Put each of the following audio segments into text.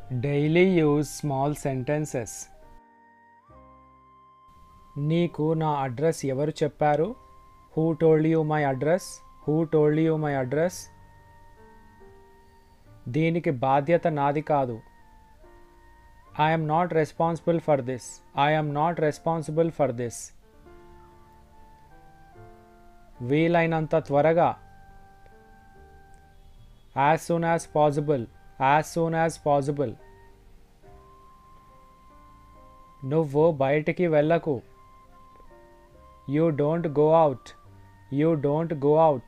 daily use small sentences నీకు నా address ఎవరు చెప్పారు who told you my address who told you my address దీనికి బాధ్యత నాది కాదు I'm not responsible for this I'm not responsible for this వీలైనంత త్వరగా as soon as possible as soon as possible నువ్వు బయటికి వెళ్ళకు you don't go out you don't go out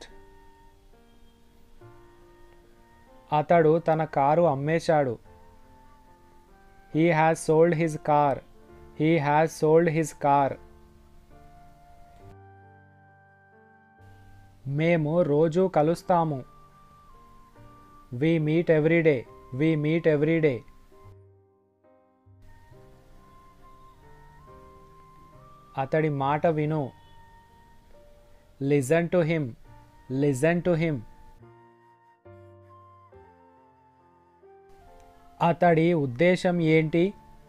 అతడు తన కారు అమ్మేశాడు he has sold his car he has sold his car మేము రోజు కలుస్తాము we meet every day we meet every day అతడి మాట విను listen to him listen to him అతడి ఉద్దేశం ఏంటి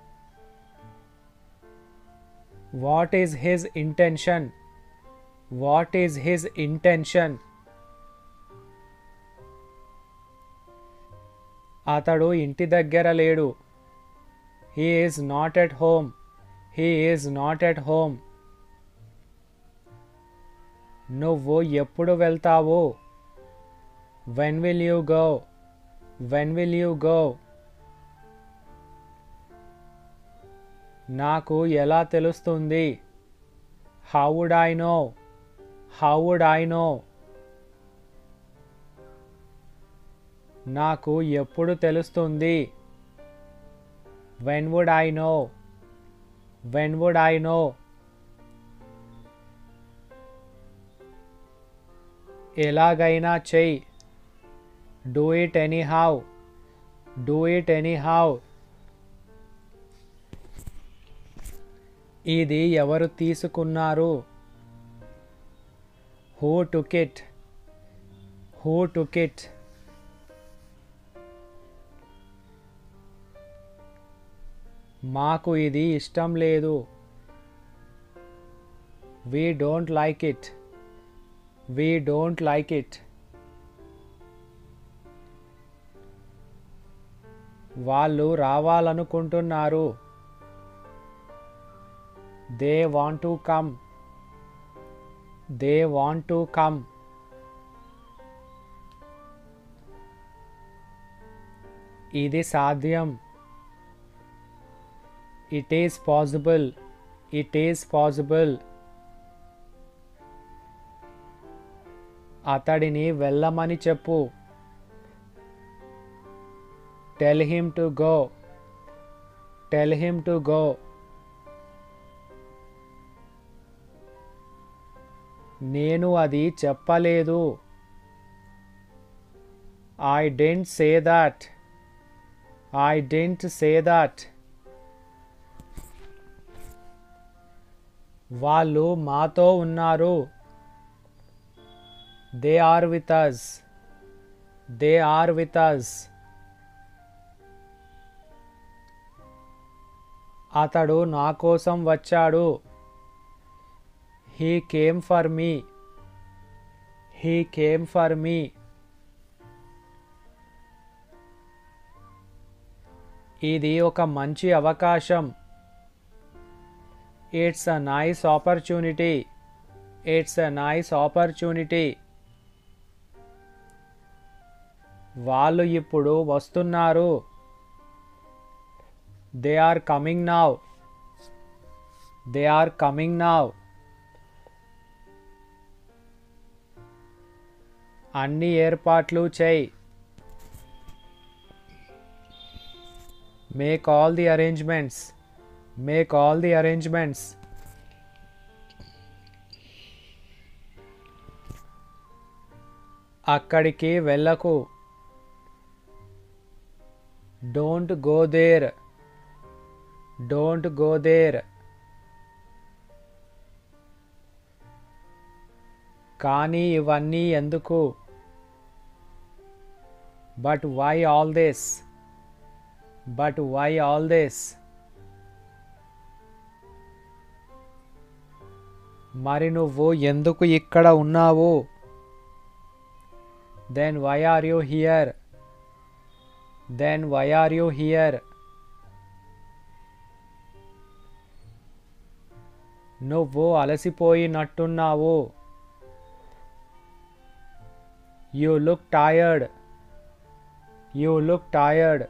what is his intention what is his intention అతడు ఇంటి దగ్గర లేడు he is not at home he is not at home నువ్వు ఎప్పుడు వెళ్తావు when will you go when will you go నాకు ఎలా తెలుస్తుంది how would I know how would I know నాకు ఎప్పుడు తెలుస్తుంది when would I know when would I know ఎలాగైనా చెయ్యి do it anyhow do it anyhow ఇది ఎవరు తీసుకున్నారు who took it who took it మాకు ఇది ఇష్టం లేదు we don't like it we don't like it వాళ్ళు రావాలనుకుంటున్నారు they want to come they want to come ఇది సాధ్యం it is possible it is possible అతడిని వెళ్ళమని చెప్పు tell him to go tell him to go నేను అది చెప్పలేదు I didn't say that I didn't say that వాళ్ళు మాతో ఉన్నారు they are with us they are with us అతడు నా కోసం వచ్చాడు he came for me he came for me ఇది ఒక మంచి అవకాశం it's a nice opportunity it's a nice opportunity వాళ్ళు ఇప్పుడు వస్తున్నారు they are coming now they are coming now అన్ని ఏర్పాట్లు చేయి make all the arrangements make all the arrangements అక్కడికి వెళ్ళకు don't go there don't go there కానీ ఇవన్నీ ఎందుకు but why all this but why all this మరి నువ్వు ఎందుకు ఇక్కడ ఉన్నావు then why are you here then why are you here నువ్వు అలసిపోయినట్టున్నావు you look tired you look tired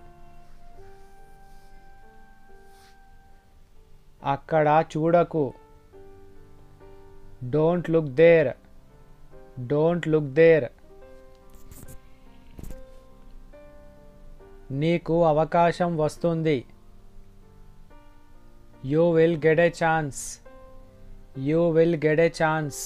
అక్కడ చూడకు don't look there don't look there నీకు అవకాశం వస్తుంది you will get a chance you will get a chance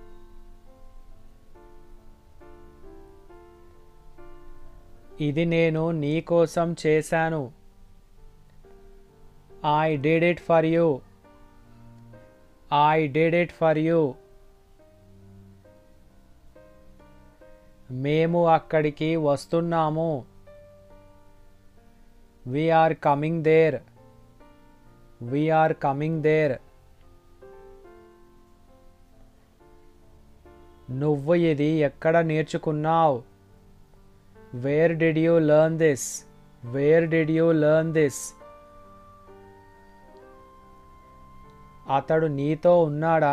ఇది నేను నీ కోసం చేశాను I did it for you I did it for you మేము అక్కడికి వస్తున్నాము we're coming there we're coming there నువ్వు ఇది ఎక్కడ నేర్చుకున్నావు where did you learn this where did you learn this అతడు నీతో ఉన్నాడా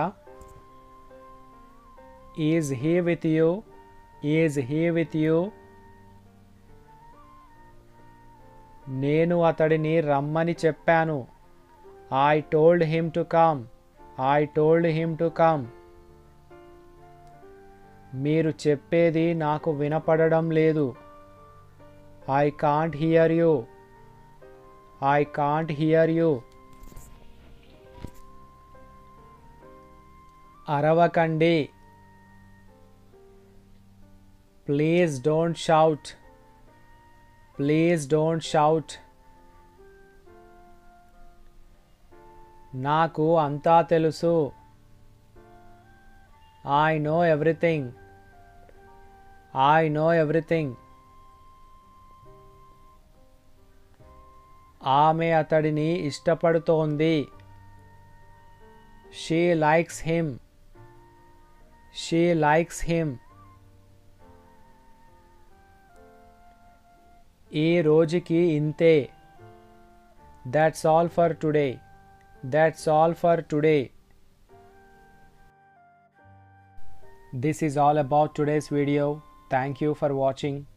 is he with you is he with you నేను అతడిని రమ్మని చెప్పాను I told him to come I told him to come మీరు చెప్పేది నాకు వినపడడం లేదు I can't hear you I can't hear you అరవకండి please don't shout please don't shout నాకు అంతా తెలుసు I know everything I know everything ఆమె అతడిని ఇష్టపడుతోంది she likes him she likes him ఈ రోజుకి ఇంతే that's all for today that's all for today this is all about today's video thank you for watching